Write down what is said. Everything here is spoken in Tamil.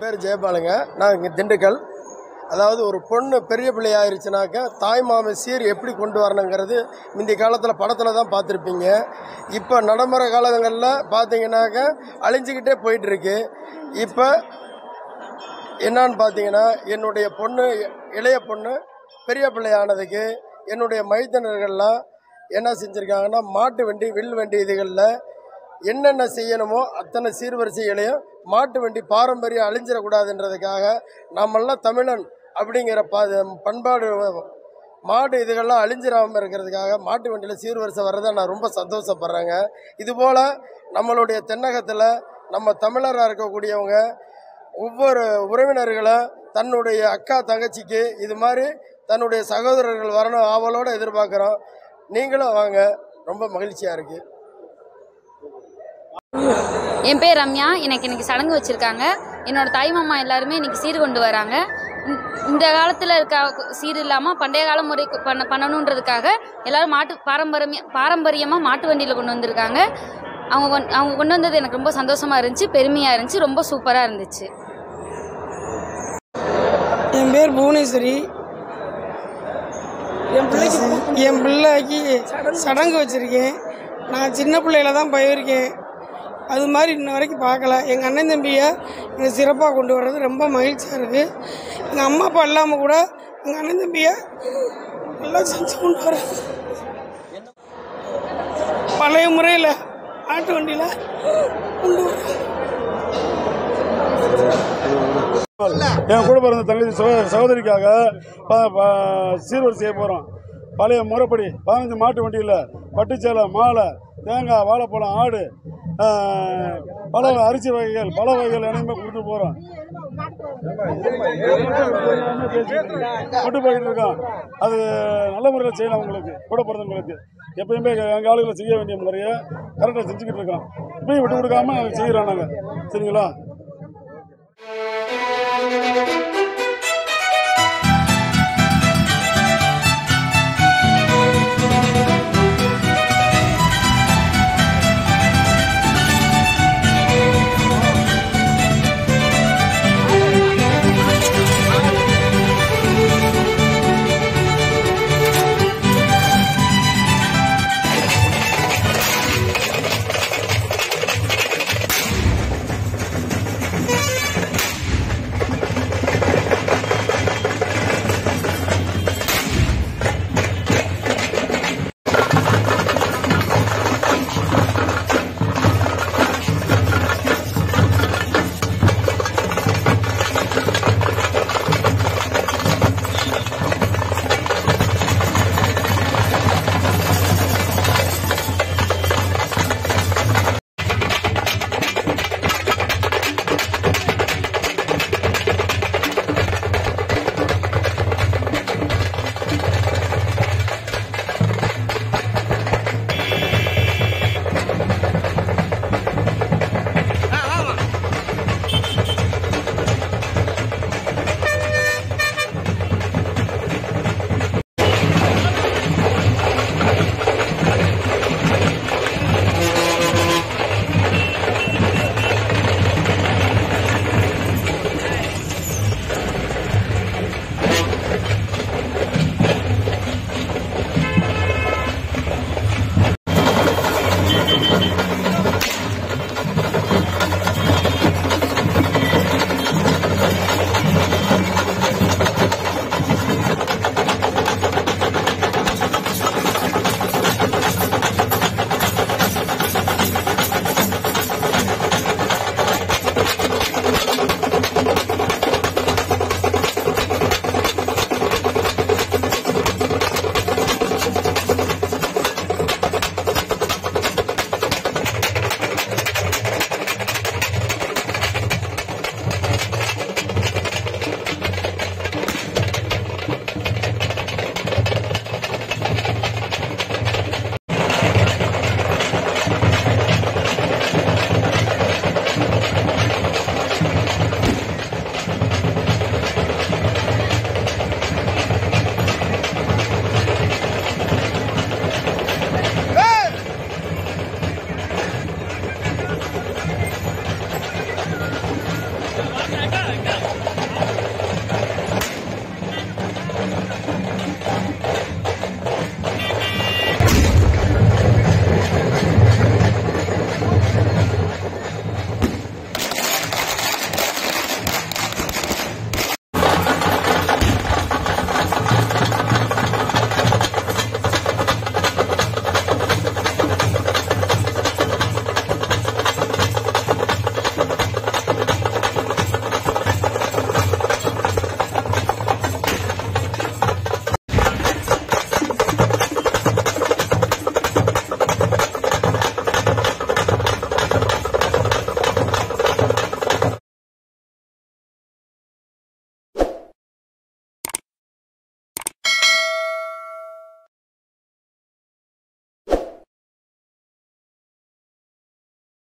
பேர் ஜெயபாலுங்க நான் இங்கே திண்டுக்கல் அதாவது ஒரு பொண்ணு பெரிய பிள்ளை ஆயிருச்சுனாக்கா தாய் மாமன் சீர் எப்படி கொண்டு வரணுங்கிறது முந்தைய காலத்தில் படத்தில் தான் பார்த்துருப்பீங்க இப்போ நடைமுறை காலங்களில் பார்த்தீங்கன்னாக்கா அழிஞ்சிக்கிட்டே போயிட்டுருக்கு இப்போ என்னான்னு பார்த்தீங்கன்னா என்னுடைய பொண்ணு இளைய பொண்ணு பெரிய பிள்ளை ஆனதுக்கு என்னுடைய மைத்தனர்கள்லாம் என்ன செஞ்சுருக்காங்கன்னா மாட்டு வண்டி வில் வண்டி இதுகளில் என்னென்ன செய்யணுமோ அத்தனை சீர்வரிசைகளையும் மாட்டு வண்டி பாரம்பரியம் அழிஞ்சிடக்கூடாதுன்றதுக்காக நம்மெல்லாம் தமிழன் அப்படிங்கிற ப பண்பாடு மாடு இதுகள்லாம் அழிஞ்சிடாமல் இருக்கிறதுக்காக மாட்டு வண்டியில் சீர்வரிசை வர்றதை நான் ரொம்ப சந்தோஷப்படுறேங்க இதுபோல் நம்மளுடைய தென்னகத்தில் நம்ம தமிழராக இருக்கக்கூடியவங்க ஒவ்வொரு உறவினர்களும் தன்னுடைய அக்கா தங்கச்சிக்கு இது மாதிரி தன்னுடைய சகோதரர்கள் வரணும் ஆவலோடு எதிர்பார்க்குறோம் நீங்களும் வாங்க ரொம்ப மகிழ்ச்சியாக இருக்குது என் பேர் ரம்யா எனக்கு இன்னைக்கு சடங்கு வச்சுருக்காங்க என்னோட தாய் மாமா எல்லாருமே இன்னைக்கு சீர் கொண்டு வராங்க இந்த- இந்த காலத்தில் இருக்க சீர் இல்லாமல் பண்டைய கால முறை பண்ண பண்ணணுன்றதுக்காக எல்லாரும் மாட்டு பாரம்பரிய பாரம்பரியமாக மாட்டு வண்டியில் கொண்டு வந்திருக்காங்க அவங்க கொண்- அவங்க கொண்டு வந்தது எனக்கு ரொம்ப சந்தோஷமாக இருந்துச்சு பெருமையாக இருந்துச்சு ரொம்ப சூப்பராக இருந்துச்சு என் பேர் புவனேஸ்வரி என் பிள்ளைக்கு சடங்கு வச்சுருக்கேன் நான் சின்ன பிள்ளையில தான் போயிருக்கேன் அது மாதிரி இன்ன வரைக்கும் பார்க்கல எங்கள் அண்ணன் தம்பியை எனக்கு சிறப்பாக கொண்டு வர்றது ரொம்ப மகிழ்ச்சியாக இருக்குது எங்கள் அம்மா அப்பா இல்லாமல் கூட எங்கள் அண்ணன் தம்பியை நல்லா செஞ்சு கொண்டு வரேன் பழைய முறையில் ஆட்டு வண்டியில் கொண்டு வரேன் என் கூட பிறந்த தங்கச்சி சகோ- சகோதரிக்காக ப- ப- சீர்வரி செய்ய போகிறோம் பழைய முறைப்படி பதினஞ்சு மாட்டு வண்டியில் பட்டுச்சேலை மாலை தேங்காய் வாழைப்பழம் ஆடு ஆஹ், பல அரிசி வகைகள் பல வகைகள் அனைத்துமே கொடுத்து போகிறோம் கொண்டு போயிட்டு இருக்கோம் அது நல்ல முறையில் செய்யலாம் உங்களுக்கு கூட பிறந்தவங்களுக்கு எப்பயுமே எங்கள் ஆளுகளை செய்ய வேண்டிய முறையை கரெக்டாக செஞ்சுக்கிட்டு இருக்கோம் இப்பயும் விட்டு கொடுக்காம செய்கிறோம் நாங்கள் சரிங்களா